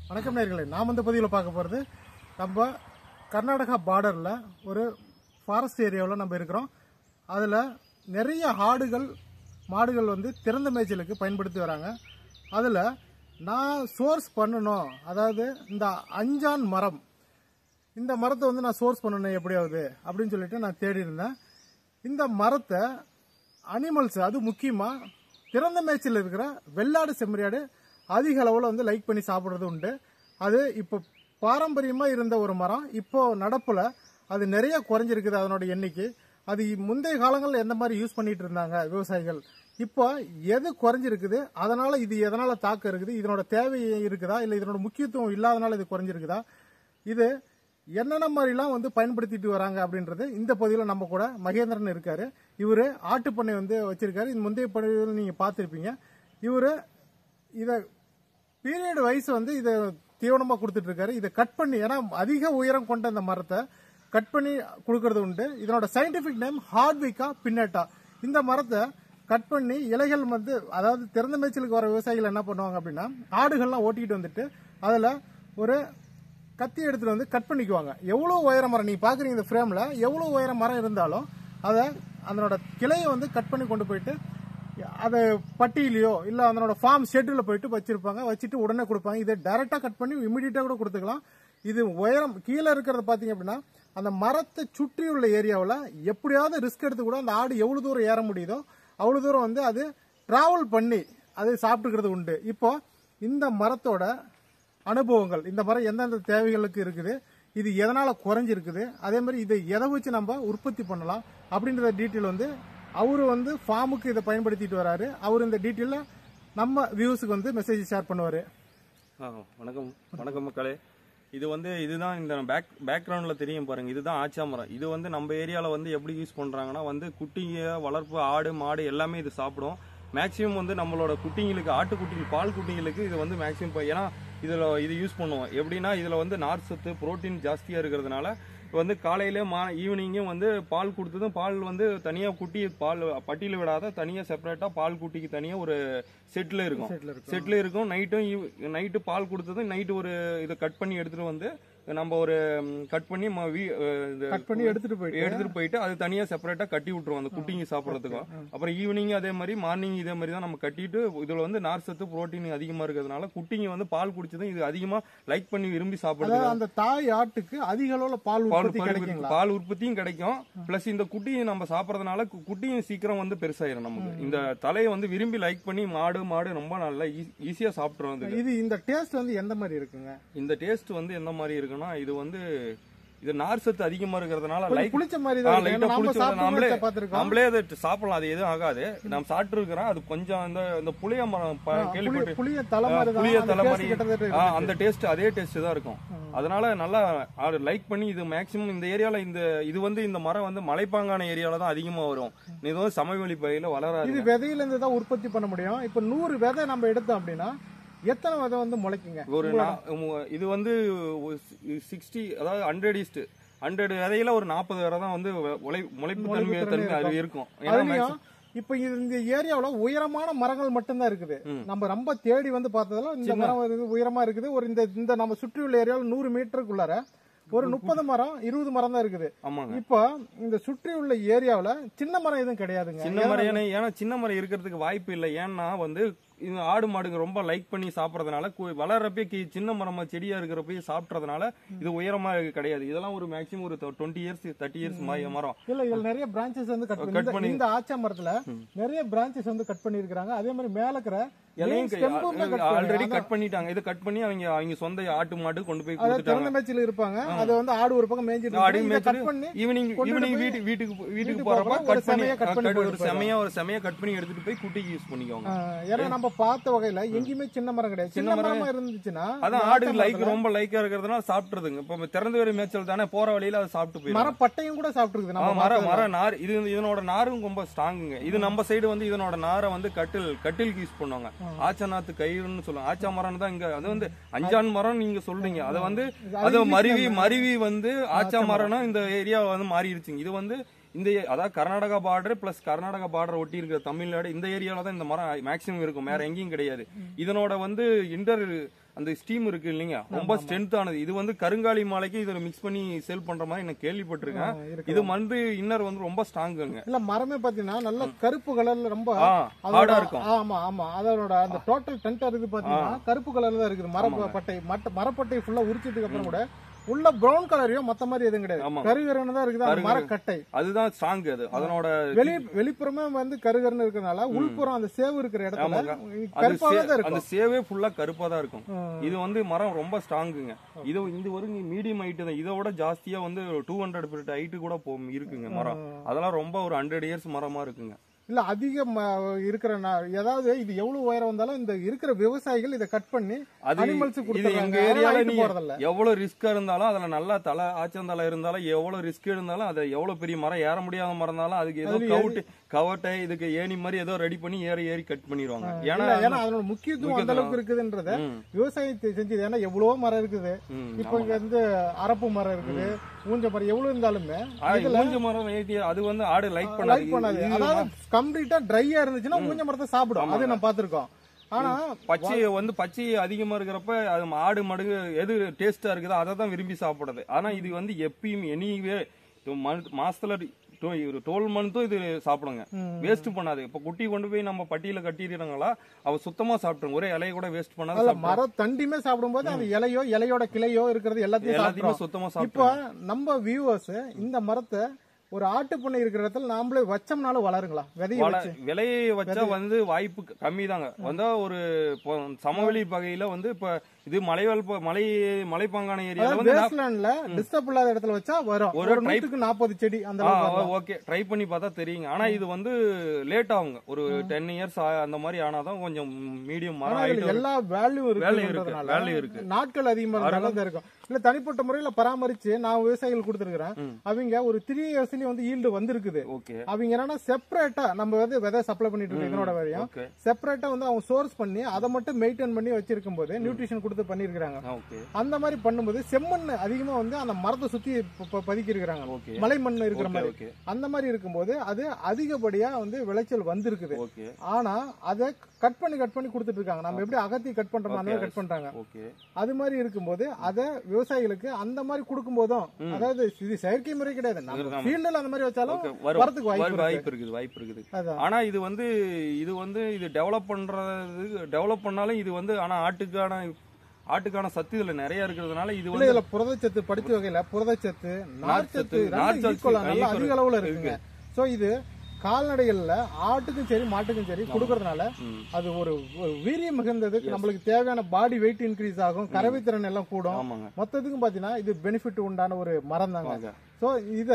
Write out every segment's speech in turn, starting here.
வணக்கம் நேர்களே நாம் இந்த பதிவில் பார்க்க போகிறது நம்ம கர்நாடகா பார்டரில் ஒரு ஃபாரஸ்ட் ஏரியாவில் நம்ம இருக்கிறோம் அதில் நிறைய ஆடுகள் மாடுகள் வந்து திறந்த மேய்ச்சலுக்கு பயன்படுத்தி வராங்க அதில் நான் சோர்ஸ் பண்ணணும் அதாவது இந்த அஞ்சான் மரம் இந்த மரத்தை வந்து நான் சோர்ஸ் பண்ணணும் எப்படியாவது அப்படின்னு சொல்லிட்டு நான் தேடி இருந்தேன் இந்த மரத்தை அனிமல்ஸ் அது முக்கியமாக திறந்த மேய்ச்சல் இருக்கிற வெள்ளாடு செம்மறியாடு அதிக அளவில் வந்து லைக் பண்ணி சாப்பிட்றது உண்டு அது இப்போ பாரம்பரியமாக இருந்த ஒரு மரம் இப்போ நடப்பில் அது நிறைய குறைஞ்சிருக்குது அதனோட எண்ணிக்கை அது முந்தைய காலங்களில் எந்த மாதிரி யூஸ் பண்ணிட்டு இருந்தாங்க விவசாயிகள் இப்போ எது குறைஞ்சிருக்குது அதனால இது எதனால தாக்கம் இருக்குது இதனோட தேவை இருக்குதா இல்லை இதனோட முக்கியத்துவம் இல்லாதனால இது குறைஞ்சிருக்குதா இது என்னென்ன மாதிரிலாம் வந்து பயன்படுத்திட்டு வராங்க அப்படின்றது இந்த பகுதியில் நம்ம கூட மகேந்திரன் இருக்காரு இவர் ஆட்டுப்பண்ணை வந்து வச்சிருக்காரு இந்த முந்தைய பதிவில் நீங்கள் பார்த்துருப்பீங்க இவர் இதை பீரியட் வைஸ் வந்து இதை தீவனமாக கொடுத்துட்டு இருக்காரு இதை கட் பண்ணி ஏன்னா அதிக உயரம் கொண்ட இந்த மரத்தை கட் பண்ணி கொடுக்கறது உண்டு இதனோட சயின்டிபிக் நேம் ஹார்ட்விக்கா பின்னட்டா இந்த மரத்தை கட் பண்ணி இலைகள் வந்து அதாவது திறந்த மேய்ச்சலுக்கு வர விவசாயிகள் என்ன பண்ணுவாங்க அப்படின்னா ஆடுகள்லாம் ஓட்டிக்கிட்டு வந்துட்டு அதில் ஒரு கத்தி எடுத்துட்டு வந்து கட் பண்ணிக்குவாங்க எவ்வளோ உயர மரம் நீ பார்க்குறீங்க இந்த ஃப்ரேமில் எவ்வளோ உயர மரம் இருந்தாலும் அதை அதனோட கிளையை வந்து கட் பண்ணி கொண்டு போயிட்டு அதை பட்டியிலையோ இல்லை அதனோட ஃபார்ம் ஷெட்டில் போயிட்டு வச்சிருப்பாங்க வச்சுட்டு உடனே கொடுப்பாங்க இதை டைரெக்டாக கட் பண்ணி இமிடியட்டாக கூட கொடுத்துக்கலாம் இது உயரம் கீழே இருக்கிறத பார்த்தீங்க அப்படின்னா அந்த மரத்தை சுற்றியுள்ள ஏரியாவில் எப்படியாவது ரிஸ்க் எடுத்து கூட அந்த ஆடு எவ்வளோ தூரம் ஏற முடியுதோ அவ்வளோ தூரம் வந்து அது டிராவல் பண்ணி அது சாப்பிட்டுக்கிறது உண்டு இப்போ இந்த மரத்தோட அனுபவங்கள் இந்த மரம் எந்தெந்த தேவைகளுக்கு இருக்குது இது எதனால குறைஞ்சிருக்குது அதே மாதிரி இதை எதை வச்சு நம்ம உற்பத்தி பண்ணலாம் அப்படின்ற டீட்டெயில் வந்து அவர் வந்து ஃபார்முக்கு இதை பயன்படுத்திட்டு வராரு அவர் இந்த டீட்டெயில நம்ம வியூஸுக்கு வந்து மெசேஜ் ஷேர் பண்ணுவாரு ஆ வணக்கம் வணக்கம் மக்களே இது வந்து இதுதான் இந்த பேக் பேக்ரவுண்டில் தெரியும் பாருங்க இதுதான் ஆச்சா மரம் இது வந்து நம்ம ஏரியாவில் வந்து எப்படி யூஸ் பண்ணுறாங்கன்னா வந்து குட்டிங்க வளர்ப்பு ஆடு மாடு எல்லாமே இது சாப்பிடும் மேக்ஸிமம் வந்து நம்மளோட குட்டிங்களுக்கு ஆட்டு குட்டிகள் பால் குட்டிங்களுக்கு இது வந்து மேக்ஸிமம் ஏன்னா இதில் இது யூஸ் பண்ணுவோம் எப்படின்னா இதில் வந்து நார் சத்து புரோட்டீன் ஜாஸ்தியாக இருக்கிறதுனால வந்து காலையில மா ஈவினிங்கும் வந்து பால் கொடுத்ததும் பால் வந்து தனியாக குட்டி பால் பட்டியில் விடாத தனியாக செப்பரேட்டாக பால் குட்டிக்கு தனியாக ஒரு செட்டில் இருக்கும் செட்டில் இருக்கும். செட்டில் இருக்கும் நைட்டும் நைட்டு பால் கொடுத்ததும் நைட்டு ஒரு இதை கட் பண்ணி எடுத்துட்டு வந்து நம்ம ஒரு கட் பண்ணி ம- வீ- அஹ் இது கட் பண்ணி எடுத்துட்டு போயிட்டு எடுத்துட்டு போயிட்டு அது தனியா செப்பரேட்டா கட்டி விட்டுருவோம் அந்த குட்டிங்க சாப்பிடறதுக்கும் அப்புறம் ஈவினிங் அதே மாதிரி மார்னிங் இதே மாதிரி தான் நம்ம கட்டிட்டு இதுல வந்து நார் சத்து புரோட்டீன் அதிகமா இருக்கிறதுனால குட்டிங்க வந்து பால் குடிச்சதும் இது அதிகமா லைக் பண்ணி விரும்பி சாப்பிடுறது அதாவது அந்த தாய் ஆட்டுக்கு அதிக அளவுல பால் பால் உற்பத்தி பால் கிடைக்குங்களா பால் உற்பத்தியும் கிடைக்கும் பிளஸ் இந்த குட்டியை நம்ம சாப்பிடறதுனால கு- குட்டியும் சீக்கிரம் வந்து பெருசாயிரும் நமக்கு இந்த தலையை வந்து விரும்பி லைக் பண்ணி மாடு மாடு ரொம்ப நல்லா ஈஸியா சாப்பிட்டுரும் அது இது இந்த டேஸ்ட் வந்து எந்த மாதிரி இருக்குங்க இந்த டேஸ்ட் வந்து எந்த மாதிரி இருக்குன்னா இது வந்து இது நார் சத்து அதிகமா இருக்கிறதுனால கொஞ்சம் லைக் புளிச்ச மாதிரி ஆ, தான் light இருக்கு. ஆ நம்ம புளிச்ச சாப்பிட்டு நம்மளே பார்த்திருக்கோம் நம்மளே அதை சாப்பிடலாம் அது எதுவும் ஆகாது நம்ம சாப்பிட்டு இருக்கிறோம் அது கொஞ்சம் இந்த இந்த புளிய மரம் ப- கேள்விப்பட்டு புளிய தலை ஆ, மாதிரி தான் புளிய அந்த தலை taste மாதிரி கிட்டத்தட்ட ஆ, இருக்கு. அந்த டேஸ்ட் அதே டேஸ்ட் தான் இருக்கும் அதனால நல்லா லைக் பண்ணி இது மேக்ஸிமம் இந்த ஏரியால இந்த இது வந்து இந்த மரம் வந்து மலைப்பாங்கான ஏரியால தான் அதிகமா வரும் இது வந்து சமவெளி பகுதியில வளராது இது விதையில இருந்து தான் உற்பத்தி பண்ண முடியும் இப்ப நூறு விதை நம்ம எடுத்தோம் அப்படின்னா எத்தனை விதை வந்து முளைக்குங்க ஒரு நா- உம், இது வந்து சிக்ஸ்டி அதாவது ஹண்ட்ரட் ஈஸ்ட் ஹண்ட்ரட் விதையில ஒரு நாற்பது விதை தான் வந்து உழை முளைப்பு தன்மை தன்மை அது இருக்கும் ஏன்னா அதுலயும் இப்ப இது இந்த ஏரியாவுல உயரமான மரங்கள் மட்டும்தான் இருக்குது நம்ம ரொம்ப தேடி வந்து பார்த்ததுல இந்த மரம் வந்து உயரமா இருக்குது ஒரு இந்த இந்த நம்ம சுற்றியுள்ள ஏரியாவில் நூறு மீட்டருக்குள்ளார ஒரு முப்பது மரம் இருபது மரம் தான் இருக்குது ஆமாங்க இப்போ இந்த சுற்றியுள்ள ஏரியாவுல சின்ன மரம் எதுவும் கிடையாதுங்க சின்ன மரம் ஏன்னா ஏன்னா சின்ன மரம் இருக்கிறதுக்கு வாய்ப்பு இல்லை ஏன்னா வந்து இந்த ஆடு மாடுங்க ரொம்ப லைக் பண்ணி சாப்பிடறதுனால கு- வளர்றப்பே கி- சின்ன மரமா செடியா இருக்கிறப்ப சாப்பிட்றதுனால இது உயரமா கிடையாது இதெல்லாம் ஒரு மேக்ஸிமம் ஒரு டுவெண்ட்டி இயர்ஸ் தேர்ட்டி இயர்ஸ் மரம் இல்ல இதுல நிறைய பிரான்ச்சஸ் வந்து கட் Cut பண்ணி பண்ணி- இந்த ஆச்சா மரத்துல நிறைய பிரான்ச்சஸ் வந்து கட் பண்ணி இருக்காங்க அதே மாதிரி மேல இருக்கிற main stem உம் cut பண்ணி- ஆல்ரெடி அதான் கட் பண்ணிட்டாங்க இது கட் பண்ணி அவங்க அவங்க சொந்த ஆட்டு மாடு கொண்டு போய் அதாவது கொடுத்துட்டாங்க திறந்த மேய்ச்சல் இருப்பாங்க அது வந்து ஆடு ஒரு பக்கம் மேய்ஞ்சிட்டு ஆடு இருக்கு. இதை கட் பண்ணி ஈவினிங் கொண்டுட்டு ஈவினிங் போய் வீட்டுக்கு வீட்டுக்கு வீட்டுக்கு வீட்டுக்கு போறப்ப போறப்ப ஒரு கட் பண்ணி செமையா cut பண்ணி cut- ஒரு போயிட்டு செமையா ஒரு செமையா கட் பண்ணி எடுத்துட்டு போய் குட்டிக்கு யூஸ் பண்ணிக்கோங்க ஆஹ், ஏன்னா நம்ம பார்த்த வகையில எங்கேயுமே சின்ன மரம் கிடையாது சின்ன மரமா இருந்துச்சுன்னா அதான் இந்த ஆடு ஆச்சா லைக் மரத்துல ரொம்ப லைக்கா இருக்கிறதுனால சாப்பிட்டுறதுங்க இப்ப திறந்த வேறு மேய்ச்சல் தானே போற வழியில அதை சாப்பிட்டு போயிடும் மரம் பட்டையும் கூட சாப்பிட்டுருக்குது ஆ, நம்ம மர பார்த்ததுல. மர நார் இது இதனோட நாரும் ரொம்ப ஸ்ட்ராங்குங்க இது நம்ம சைடு வந்து இதனோட நாரை வந்து கட்டில் கட்டிலுக்கு யூஸ் பண்ணுவாங்க ஆச்சநாத்து கயிறுன்னு சொல்லுவாங்க ஆச்சா மரம் தான் இங்க அது வந்து அஞ்சான் மரம் நீங்க சொல்றீங்க அதை வந்து அது மருவி மருவி வந்து ஆச்சா மரம்னா இந்த ஏரியா வந்து மாறிடுச்சுங்க இது வந்து இந்த ஏ- அதாவது Karnataka border plus Karnataka border ஒட்டி இருக்கிற தமிழ்நாடு இந்த ஏரியால தான் இந்த மரம் மேக்ஸிமம் இருக்கும் வேற எங்கேயும் கிடையாது இதனோட வந்து இன்டர் அந்த ஸ்டீம் இருக்கு இல்லைங்க ரொம்ப ஸ்ட்ரென்த் ஆனது இது வந்து கருங்காலி மாலைக்கு இதில் மிக்ஸ் பண்ணி சேல் பண்ற மாதிரி நான் கேள்விப்பட்டிருக்கேன் ஆ, இருக்கு. இது வந்து இன்னர் வந்து ரொம்ப ஸ்ட்ராங்குங்க இல்ல மரமே பாத்தீங்கன்னா நல்ல கருப்பு கலர்ல ரொம்ப ஆ அதோட- ஹார்டா இருக்கும் ஆமா ஆமா அதோட அந்த டோட்டல் டென்ட் இருக்குது பாத்தீங்கன்னா கருப்பு கலர்ல தான் இருக்குது மரப்பட்டை மட்ட மரப்பட்டை ஃபுல்லா உரிச்சதுக்கு அப்புறம் கூட உள்ள பிரவுன் கலரையும் மத்த மாதிரி எதுவும் கிடையாது ஆமா. கருகருன்னு தான் இருக்குது அந்த மரக்கட்டை அதுதான் ஸ்ட்ராங் அது அதனோட வெளி வெளிப்புறமே வந்து கருகருன்னு இருக்கிறனால உள்புறம் அந்த சேவு இருக்கிற இடத்துல ஆமாங்க. அது கருப்பாவே சே- தான் அந்த இருக்கும் சேவே ஃபுல்லா கருப்பா தான் இருக்கும் ம். இது வந்து மரம் ரொம்ப ஸ்ட்ராங்குங்க இது இந்த வரும் மீடியம் ஹைட்டு தான் இதை விட ஜாஸ்தியா வந்து டூ ஹண்ட்ரட் ஃபீட் ஹைட்டு கூட போ இருக்குங்க மரம் அதெல்லாம் ரொம்ப ஒரு ஹண்ட்ரட் இயர்ஸ் மரமா இருக்குங்க இல்ல அதிக ம- இருக்கிற நா- ஏதாவது இது எவ்வளவு உயரம் வந்தாலும் இந்த இருக்கிற விவசாயிகள் இதை கட் பண்ணி அது அனிமல்ஸ் இது கொடுத்துறாங்க எங்க ஏரியால ஹைட் நீ போறதில்ல எவ்வளவு ரிஸ்கா இருந்தாலும் அதுல நல்லா தலை ஆச்சந்தலை இருந்தாலும் எவ்வளவு ரிஸ்க் இருந்தாலும் அது எவ்வளவு பெரிய மரம் ஏற முடியாத மரம் இருந்தாலும் அதுக்கு ஏதோ அதுல கவுட்டு கவட்டை இதுக்கு ஏணி மாதிரி ஏதோ ரெடி பண்ணி ஏறி ஏறி கட் பண்ணிடுவாங்க ஏன்னா இல்ல, ஏன்னா அதனோட முக்கியத்துவம் அந்த அளவுக்கு இருக்குதுன்றத ம், விவசாயத்தை செஞ்சது ஏன்னா எவ்வளவோ மரம் இருக்குது ம், இப்போ இங்க வந்து அரப்பு மரம் இருக்குது ஊஞ்ச மரம் எவ்வளவு இருந்தாலுமே ஆ, ஊஞ்ச மரம் ஏத்தி அது வந்து ஆடு லைக் பண்ணாது லைக் பண்ணாது இது- அதாவது கம்ப்ளீட்டா ட்ரையா இருந்துச்சுன்னா ஊஞ்ச மரத்தை சாப்பிடும் அது நான் பாத்திருக்கோம் ஆனா பச்சை வந்து பச்சை அதிகமா இருக்கிறப்ப அது ஆடு மடுகு எது டேஸ்டா இருக்குதோ அதை தான் விரும்பி சாப்பிடுறது ஆனா இது வந்து எப்பயும் எனிவே மாசத்துல டோ- ஒரு டுவெல் மந்த்தும் இது சாப்பிடுங்க ம். வேஸ்ட் பண்ணாது இப்ப குட்டி கொண்டு போய் நம்ம பட்டியல கட்டிடுறாங்களா அவ சுத்தமா சாப்பிட்டுருங்க ஒரே இலைய கூட வேஸ்ட் பண்ணாத அதுல சாப்பிடும். மர தண்டியுமே சாப்பிடும்போது அந்த இலையோ இலையோட கிளையோ இருக்கிறது எல்லாத்தையும் எல்லாத்தையுமே சாப்பிடும் சுத்தமா இப்போ சாப்பிட்டு நம்ம வியூவர்ஸ் இந்த மரத்தை ஒரு ஆட்டு பண்ணை இருக்கிற இடத்துல நாமளே வச்சோம்னாலும் வளருங்களா விதைய வச்சு விலையை வச்சா வந்து வாய்ப்பு கம்மி தாங்க வந்தா ஒரு இப்போ சமவெளி பகையில வந்து இப்ப இது மலைவாழ் ப- மலை மலைப்பாங்கான ஏரியால வந்து நான்- வேஸ்ட்லேண்ட்ல டிஸ்டர்ப் இல்லாத இடத்துல வச்சா வரும் ஒரு ஒரு நூற்றுக்கு நாற்பது செடி அந்த அளவுக்கு வரலாம். ஓகே ட்ரை பண்ணி பார்த்தா தெரியுங்க ஆனா இது வந்து லேட் ஆகுங்க ஒரு டென் இயர்ஸ் அந்த மாதிரி ஆனாதான் கொஞ்சம் மீடியம் மரம் ஆனா இதுல ஆயிட்டு எல்லா வேல்யூ வேல்யூ இருக்கு இருக்குன்றதுனால வேல்யூ இருக்கு நாட்கள் அதிகமா இருந்தாலும் தான் இருக்கும் இல்ல தனிப்பட்ட முறையில பராமரிச்சு நான் விவசாயிகள் கொடுத்துருக்கிறேன் ம். அவங்க ஒரு த்ரீ இயர்ஸ்லயும் வந்து ஈல்டு வந்திருக்குது ஓகே அவங்க என்னன்னா செப்பரேட்டா நம்ம வந்து விதை சப்ளை பண்ணிட்டு இருக்கோம் இதனோட வரையும் ஓகே செப்பரேட்டா வந்து அவங்க சோர்ஸ் பண்ணி அதை மட்டும் மெயின்டைன் பண்ணி வச்சிருக்கும் போது நியூட்ரிஷன் கொடுத்து பண்ணிருக்காங்க ஓகே அந்த மாதிரி பண்ணும்போது செம்மண் அதிகமா வந்து அந்த மரத்தை சுத்தி ப- ப- பதுக்கி இருக்கிறாங்க ஓகே மலை மண் இருக்கிற ஓகே மாதிரி ஓகே அந்த மாதிரி இருக்கும்போது அது அதிகப்படியா வந்து விளைச்சல் வந்திருக்குது ஓகே ஆனா அதை கட் பண்ணி கட் பண்ணி கொடுத்துட்டு இருக்காங்க நம்ம எப்படி அகத்தி கட் பண்றோமோ அந்த மாதிரி கட் பண்றாங்க ஓகே அது மாதிரி இருக்கும்போது அதை விவசாயிகளுக்கு அந்த மாதிரி கொடுக்கும் போதும் அதாவது இது செயற்கை முறை கிடையாது நம்ம ஆமா. ஃபீல்டுல அந்த மாதிரி வச்சாலும் ஓகே வரும் வரதுக்கு வாய்ப்பு வரும், இருக்கு. வாய்ப்பு இருக்குது வாய்ப்பு இருக்குது அதான் ஆனா இது வந்து இது வந்து இது டெவலப் பண்றது டெவலப் பண்ணாலும் இது வந்து ஆனா ஆட்டுக்கான ஆட்டுக்கான சத்து இதுல நிறைய இருக்கிறதுனால இது இல்ல வந்து இதுல புரதச்சத்து படிச்ச வகையில புரதச்சத்து நார்ச்சத்து நார்ச்சத்து, நார்ச்சத்து ஈக்குவலா நல்லா equal அதிக அளவுல இருக்குங்க சோ இது கால்நடைகள்ல ஆட்டுக்கும் சரி மாட்டுக்கும் சரி கொடுக்கறதுனால ம். அது ஒரு ஒரு வீரியம் மிகுந்ததுக்கு நம்மளுக்கு தேவையான பாடி வெயிட் இன்க்ரீஸ் ஆகும் கறவைத்திறன் எல்லாம் கூடும் ஆமாங்க மொத்தத்துக்கும் பாத்தீங்கன்னா இது பெனிஃபிட் உண்டான ஒரு மரம் தாங்க ஆமாங்க. சோ இத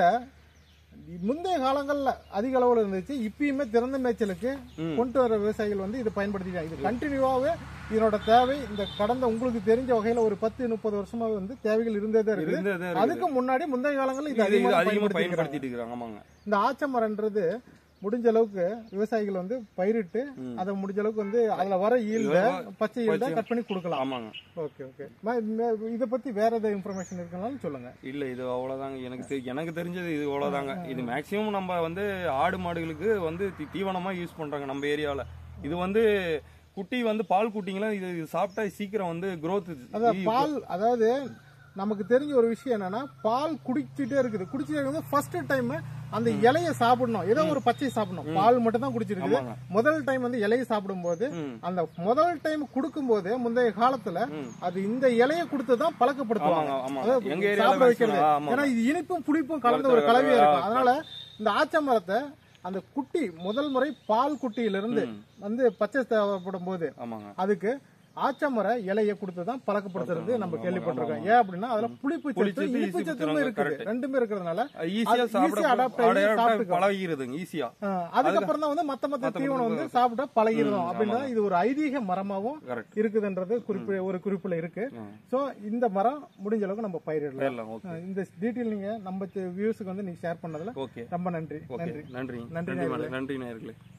முந்தைய காலங்கள்ல அதிக அளவுல இருந்துச்சு இப்பயுமே திறந்த மேய்ச்சலுக்கு ம். கொண்டு வர விவசாயிகள் வந்து இது பயன்படுத்திட்டாங்க இது கண்டினியூவாவே இதனோட தேவை இந்த கடந்த உங்களுக்கு தெரிஞ்ச வகையில ஒரு பத்து முப்பது வருஷமா வந்து தேவைகள் இருந்ததே இருக்கு இருந்ததே இருக்குது. அதுக்கு முன்னாடி முந்தைய காலங்கள்ல இது இது இது அதிகமா அதிகமா பயன்படுத்தி பயன்படுத்திட்டு இருக்கிறாங்க ஆமாங்க இந்த ஆச்சமரன்றது முடிஞ்ச அளவுக்கு விவசாயிகள் வந்து பயிரிட்டு ம். அதை முடிஞ்ச அளவுக்கு வந்து அதுல வர ஈல்ட பச்சை ஈல்ட பச்சை- கட் பண்ணி கொடுக்கலாம் ஆமாங்க ஓகே ஓகே இத பத்தி வேற ஏதாவது இன்ஃபர்மேஷன் இருக்குனாலும் சொல்லுங்க இல்ல இது அவ்வளவுதாங்க எனக்கு தெரி- எனக்கு தெரிஞ்சது இது அவ்வளவுதாங்க இது மேக்சிமம் நம்ம வந்து ஆடு மாடுகளுக்கு வந்து தி- தீவனமா யூஸ் பண்றாங்க நம்ம ஏரியால இது வந்து குட்டி வந்து பால் குட்டிங்களாம் இது இது சாப்பிட்டா சீக்கிரம் வந்து growth அதான் பால் அதாவது நமக்கு தெரிஞ்ச ஒரு விஷயம் என்னன்னா பால் குடிச்சிட்டே இருக்குது குடிச்சிட்டே இருக்குது ஃபர்ஸ்ட் டைம் அந்த இலைய சாப்பிடணும் ஏதோ ஒரு பச்சை சாப்பிடணும் பால் மட்டும் தான் குடிச்சிருக்குது ஆமாங்க. முதல் டைம் வந்து இலைய சாப்பிடும்போது ம். அந்த முதல் டைம் கொடுக்கும்போது முந்தைய காலத்துல ம். அது இந்த இலைய கொடுத்து தான் பழக்கப்படுத்துவாங்க ஆமாங்க ஆமாங்க அதாவது எங்க சாப்பிட ஏரியால வைக்கிறது ஆமாங்க ஏன்னா இது இனிப்பும் புளிப்பும் கலந்த ஒரு கலந்த கலவையா ஒரு- இருக்கும் அதனால இந்த ஆச்ச மரத்தை அந்த குட்டி முதல் முறை பால் குட்டியிலிருந்து ம். வந்து பச்சை தேவைப்படும் போது ஆமாங்க அதுக்கு ஆச்சமர இலையை கொடுத்து தான் பழக்கப்படுத்துறது நம்ம கேள்விப்பட்டிருக்கோம் ஏன் அப்படின்னா அதுல புளிப்பு சத்து புளிச்சத்து, இனிப்பு ஈசி சத்துமே புத்துறாங்க, இருக்குது correct. ரெண்டுமே இருக்கிறதுனால ஈஸியா அது சாப்பிட easy adapt ஆகி adapt ஆகி சாப்பிட்டுக்கும். பழகிருதுங்க ஈஸியா அஹ், அதுக்கப்புறம் தான் வந்து மத்த மத்த மத்த தீவனம் வந்து சாப்பிட்டா பழகிடும் அப்படின்னா இது ஒரு ஐதீக மரமாவும் கரெக்ட் இருக்குதுன்றது குறிப்பு ஒரு குறிப்புல இருக்கு சோ இந்த மரம் முடிஞ்ச அளவுக்கு நம்ம பயிரிடலாம் எல்லாம் ஓகே அஹ், இந்த டீட்டெயில் நீங்க நம்ம வியூஸுக்கு வந்து நீங்க ஷேர் பண்ணதுல ஓகே ரொம்ப நன்றி ஓகே நன்றி நன்றி நன்றி நன்றி மேடம் நன்றி நேயர்களே